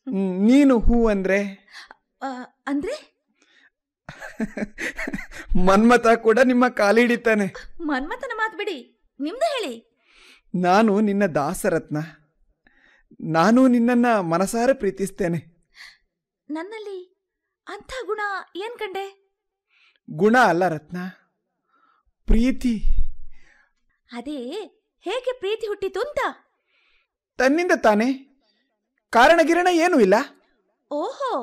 ಹ್ಮ್, ನೀನು ಹೂ ಅಂದ್ರೆ ಆ, ಅಂದ್ರೆ ಮನ್ಮಥ ಕೂಡ ನಿಮ್ಮ ಕಾಲಿಡಿತಾನೆ ಮನ್ಮಥನ ಮಾತು ಬಿಡಿ ನಿಮ್ದು ಹೇಳಿ ನಾನು ನಿನ್ನ ದಾಸರತ್ನ ನಾನು ನಿನ್ನನ್ನ ಮನಸಾರೆ ಪ್ರೀತಿಸ್ತೇನೆ ನನ್ನಲ್ಲಿ ಅಂಥ ಗುಣ ಏನ್ ಕಂಡೆ ಗುಣ ಅಲ್ಲ ರತ್ನ ಪ್ರೀತಿ ಅದೇ ಹೇಗೆ ಪ್ರೀತಿ ಹುಟ್ಟಿತು ಅಂತ ತನ್ನಿಂದ ತಾನೆ ಕಾರಣ ಗಿರಣ ಏನೂ ಇಲ್ಲ ಓಹೋ